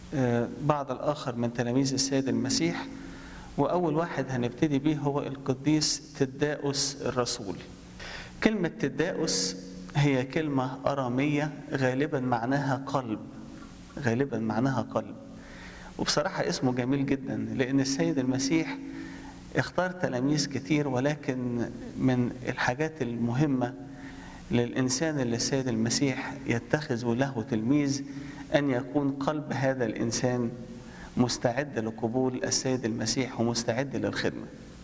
آه، بعض الآخر من تلاميذ السيد المسيح وأول واحد هنبتدي بيه هو القديس تداؤس الرسول كلمة تداؤس هي كلمة أرامية غالبا معناها قلب غالبا معناها قلب وبصراحة اسمه جميل جدا لأن السيد المسيح اختار تلاميذ كتير ولكن من الحاجات المهمة للإنسان اللي السيد المسيح يتخذ له تلميذ أن يكون قلب هذا الإنسان مستعد لقبول السيد المسيح ومستعد للخدمة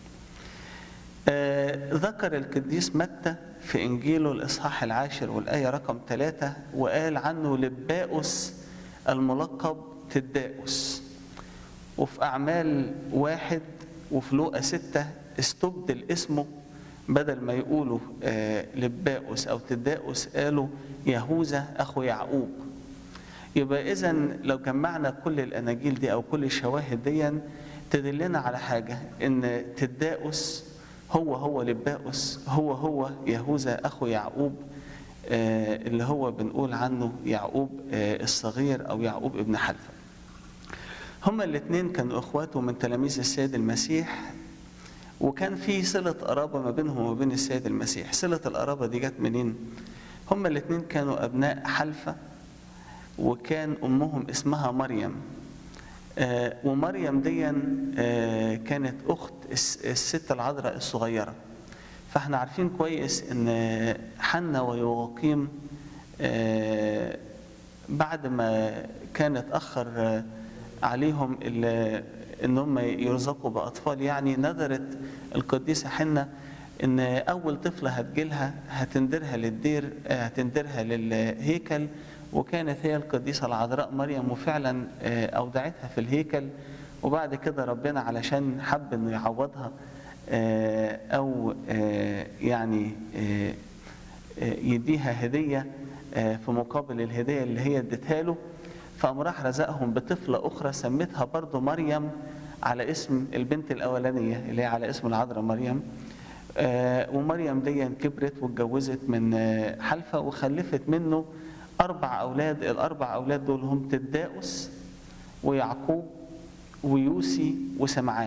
آه، ذكر القديس متى في إنجيله الإصحاح العاشر والآية رقم ثلاثة وقال عنه لباؤس الملقب تداؤس وفي أعمال واحد وفي لوقا ستة استبدل اسمه بدل ما يقولوا آه، لباؤس أو تداؤس قالوا يهوذا أخو يعقوب يبقى إذا لو جمعنا كل الأناجيل دي أو كل الشواهد دي تدلنا على حاجة إن تداؤس هو هو لباؤس هو هو يهوذا أخو يعقوب آه، اللي هو بنقول عنه يعقوب آه، الصغير أو يعقوب ابن حلفة هما الاثنين كانوا اخواته من تلاميذ السيد المسيح وكان في صلة قرابة ما بينهم وما بين السيد المسيح صلة القرابة دي جت منين؟ هما الاثنين كانوا أبناء حلفة وكان أمهم اسمها مريم آه، ومريم دي آه، كانت أخت الس- الست العذراء الصغيرة فاحنا عارفين كويس ان حنا ويواقيم آه، بعد ما كان اتأخر آه، عليهم ال- ان هم يرزقوا باطفال يعني نذرت القديسه حنه ان اول طفله هتجيلها هتندرها للدير آه، هتندرها للهيكل وكانت هي القديسه العذراء مريم وفعلا آه، اودعتها في الهيكل وبعد كده ربنا علشان حب انه يعوضها آه، او آه، يعني آه، آه، يديها هديه آه، في مقابل الهديه اللي هي اديتها له فقام راح رزقهم بطفلة أخرى سمتها برضو مريم على اسم البنت الأولانية اللي هي على اسم العذراء مريم آه، ومريم دي كبرت واتجوزت من آه، حلفة وخلفت منه أربع أولاد الأربع أولاد دول هم تداؤس ويعقوب ويوسي وسمعان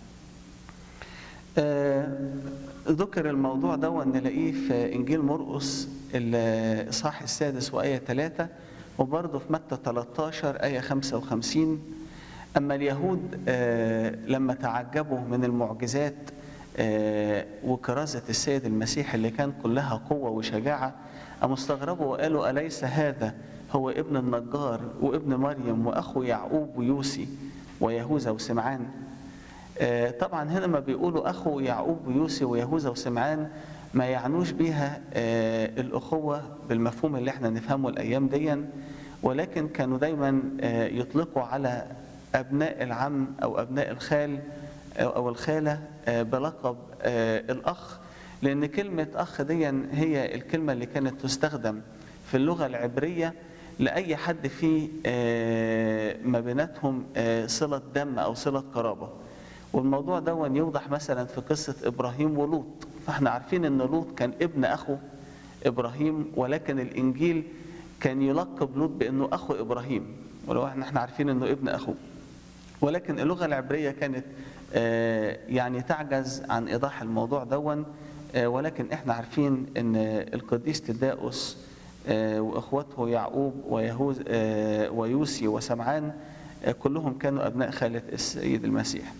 آه، ذكر الموضوع ده نلاقيه في إنجيل مرقس الإصحاح السادس وآية ثلاثة وبرضه في متى 13 آية 55 أما اليهود آه، لما تعجبوا من المعجزات آه، وكرازة السيد المسيح اللي كان كلها قوة وشجاعة قاموا استغربوا وقالوا أليس هذا هو ابن النجار وابن مريم وأخو يعقوب ويوسي ويهوذا وسمعان آه، طبعا هنا ما بيقولوا اخو يعقوب ويوسي ويهوذا وسمعان ما يعنوش بيها آه، الاخوه بالمفهوم اللي احنا نفهمه الايام دي ولكن كانوا دايما آه، يطلقوا على ابناء العم او ابناء الخال او أو الخاله آه، بلقب آه، الاخ لان كلمه اخ دي هي الكلمه اللي كانت تستخدم في اللغه العبريه لاي حد في آه، ما بيناتهم آه، صله دم او صله قرابه والموضوع ده يوضح مثلا في قصة إبراهيم ولوط فاحنا عارفين أن لوط كان ابن أخو إبراهيم ولكن الإنجيل كان يلقب لوط بأنه أخو إبراهيم ولو احنا احنا عارفين أنه ابن أخوه ولكن اللغة العبرية كانت آه، يعني تعجز عن إيضاح الموضوع دون آه، ولكن احنا عارفين أن القديس تداؤس آه، وإخوته يعقوب ويهوذ آه، ويوسي وسمعان آه، كلهم كانوا أبناء خالة السيد المسيح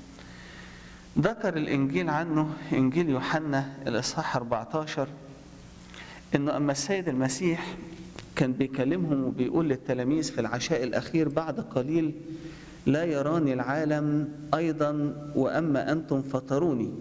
ذكر الإنجيل عنه إنجيل يوحنا الإصحاح 14 إنه أما السيد المسيح كان بيكلمهم وبيقول للتلاميذ في العشاء الأخير بعد قليل لا يراني العالم أيضا وأما أنتم فطروني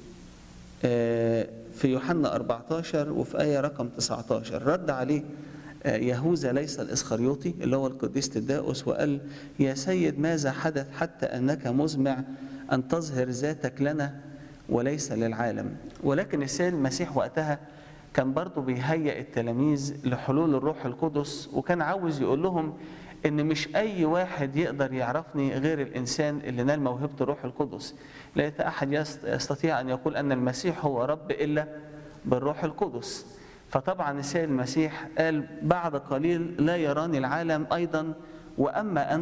آه، في يوحنا 14 وفي آية رقم 19 رد عليه آه، يهوذا ليس الإسخريوطي اللي هو القديس تداؤس وقال يا سيد ماذا حدث حتى أنك مزمع أن تظهر ذاتك لنا وليس للعالم ولكن السيد المسيح وقتها كان برضه بيهيئ التلاميذ لحلول الروح القدس وكان عاوز يقول لهم ان مش اي واحد يقدر يعرفني غير الانسان اللي نال موهبه الروح القدس ليس احد يست- يستطيع ان يقول ان المسيح هو رب الا بالروح القدس فطبعا السيد المسيح قال بعد قليل لا يراني العالم ايضا واما انت